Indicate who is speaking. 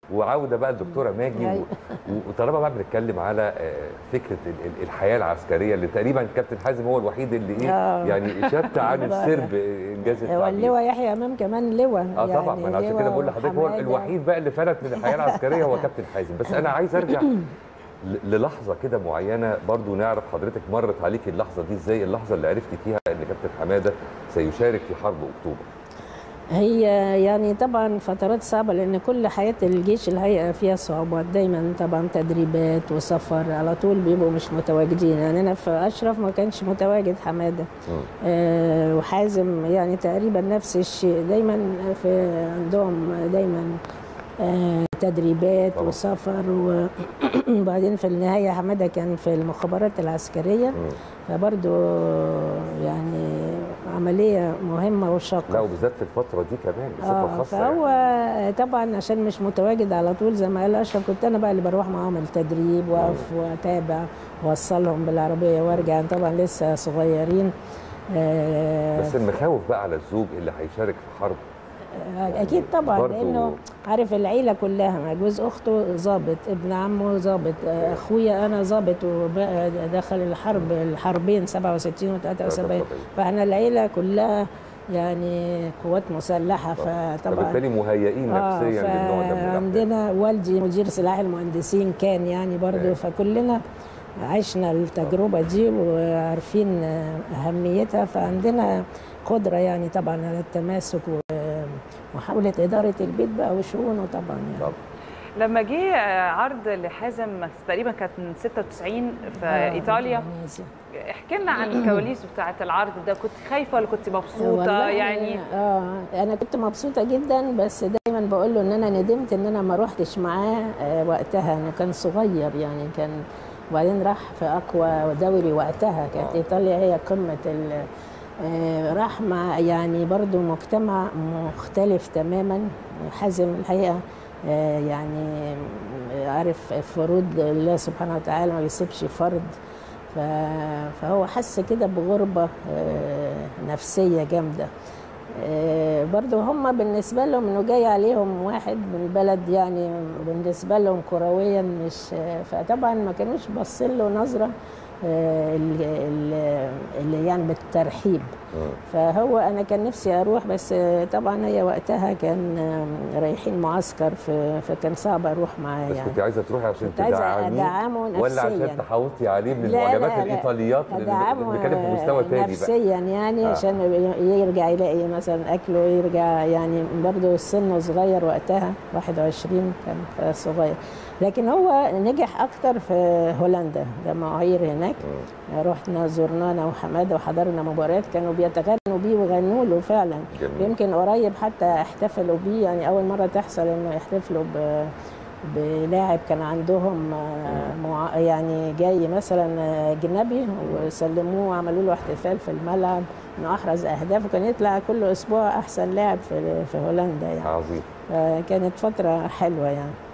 Speaker 1: وعوده بقى الدكتوره ماجي و-
Speaker 2: أيوة.
Speaker 1: و- وطالما بقى بنتكلم على آه، فكره ال- ال- الحياه العسكريه اللي تقريبا كابتن حازم هو الوحيد اللي ايه
Speaker 2: آه.
Speaker 1: يعني شت عن السرب انجاز
Speaker 2: هو
Speaker 1: التعبير
Speaker 2: اللواء يحيى امام كمان لواء
Speaker 1: اه طبعا ما انا عشان كده بقول لحضرتك هو الوحيد بقى اللي فلت من الحياه العسكريه هو كابتن حازم بس انا عايز ارجع ل- للحظه كده معينه برضو نعرف حضرتك مرت عليك اللحظه دي ازاي اللحظه اللي عرفتي فيها ان كابتن حماده سيشارك في حرب اكتوبر
Speaker 2: هي يعني طبعا فترات صعبة لأن كل حياة الجيش الهيئة فيها صعوبات دايما طبعا تدريبات وسفر على طول بيبقوا مش متواجدين يعني أنا في أشرف ما كانش متواجد حمادة آه وحازم يعني تقريبا نفس الشيء دايما في عندهم دايما آه تدريبات
Speaker 1: طبعا.
Speaker 2: وسفر و- وبعدين في النهاية حمادة كان في المخابرات العسكرية
Speaker 1: مم.
Speaker 2: فبرضه يعني عملية مهمة وشاقة
Speaker 1: لا وبالذات في الفتره دي كمان بصفه
Speaker 2: اه
Speaker 1: خاصه يعني.
Speaker 2: فهو طبعا عشان مش متواجد على طول زي ما قال اشرف كنت انا بقى اللي بروح معاهم التدريب واقف واتابع واوصلهم بالعربيه وارجع طبعا لسه صغيرين آه،
Speaker 1: بس المخاوف بقى على الزوج اللي هيشارك في حرب
Speaker 2: اكيد طبعا
Speaker 1: برضو-
Speaker 2: لانه عارف العيله كلها جوز اخته ظابط ابن عمه ظابط آه، اخويا انا ظابط وبقى دخل الحرب الحربين 67 و 73 فاحنا العيله كلها يعني قوات مسلحه فطبعا
Speaker 1: فبالتالي مهيئين نفسيا للنوع ده من الأحداث.
Speaker 2: عندنا والدي مدير سلاح المهندسين كان يعني برضه
Speaker 1: أيوة.
Speaker 2: فكلنا عشنا التجربة دي وعارفين أهميتها فعندنا قدرة يعني طبعا على التماسك ومحاولة إدارة البيت بقى وشؤونه طبعا يعني.
Speaker 1: طبعا.
Speaker 3: لما جه عرض لحازم تقريبا كانت من 96 في
Speaker 2: آه،
Speaker 3: ايطاليا
Speaker 2: إندونيسيا.
Speaker 3: احكي لنا عن الكواليس بتاعه العرض ده كنت خايفه ولا كنت مبسوطه
Speaker 2: والله
Speaker 3: يعني
Speaker 2: اه انا كنت مبسوطه جدا بس دايما بقول له ان انا ندمت ان انا ما روحتش معاه آه وقتها انه كان صغير يعني كان وبعدين راح في اقوى دوري وقتها كانت
Speaker 1: آه.
Speaker 2: ايطاليا هي قمه ال آه، راح مع يعني برضو مجتمع مختلف تماما حازم الحقيقه آه، يعني عارف فروض الله سبحانه وتعالى ما بيسيبش فرد ف- فهو حس كده بغربة آه، نفسية جامدة آه، برضو هم بالنسبة لهم انه جاي عليهم واحد من البلد يعني بالنسبة لهم كرويا مش آه، فطبعا ما كانوش باصين له نظرة آه، ال- ال- اللي يعني بالترحيب
Speaker 1: مم.
Speaker 2: فهو انا كان نفسي اروح بس طبعا هي وقتها كان رايحين معسكر في فكان صعب اروح معاه
Speaker 1: بس
Speaker 2: يعني
Speaker 1: كنت عايزه تروحي عشان
Speaker 2: كنت عايزة
Speaker 1: تدعميه
Speaker 2: أدعمه
Speaker 1: ولا عشان
Speaker 2: نفسياً.
Speaker 1: تحاوطي عليه من
Speaker 2: لا،
Speaker 1: المعجبات
Speaker 2: لا، لا.
Speaker 1: الايطاليات اللي
Speaker 2: أدعمه
Speaker 1: بنتكلم في مستوى تاني بقى
Speaker 2: نفسيا يعني
Speaker 1: آه.
Speaker 2: عشان يرجع يلاقي مثلا اكله يرجع يعني برضه سنه صغير وقتها 21 كان صغير لكن هو نجح اكتر في هولندا لما عير هناك رحنا زرناه انا وحماده وحضرنا مباريات كانوا بيتغنوا بيه وغنوا له فعلا
Speaker 1: جميل.
Speaker 2: يمكن قريب حتى احتفلوا بيه يعني اول مره تحصل انه يحتفلوا ب بلاعب كان عندهم آه، مع يعني جاي مثلا آه، اجنبي وسلموه وعملوا له احتفال في الملعب انه احرز اهداف وكان يطلع كل اسبوع احسن لاعب في في هولندا يعني
Speaker 1: عظيم
Speaker 2: فكانت فتره حلوه يعني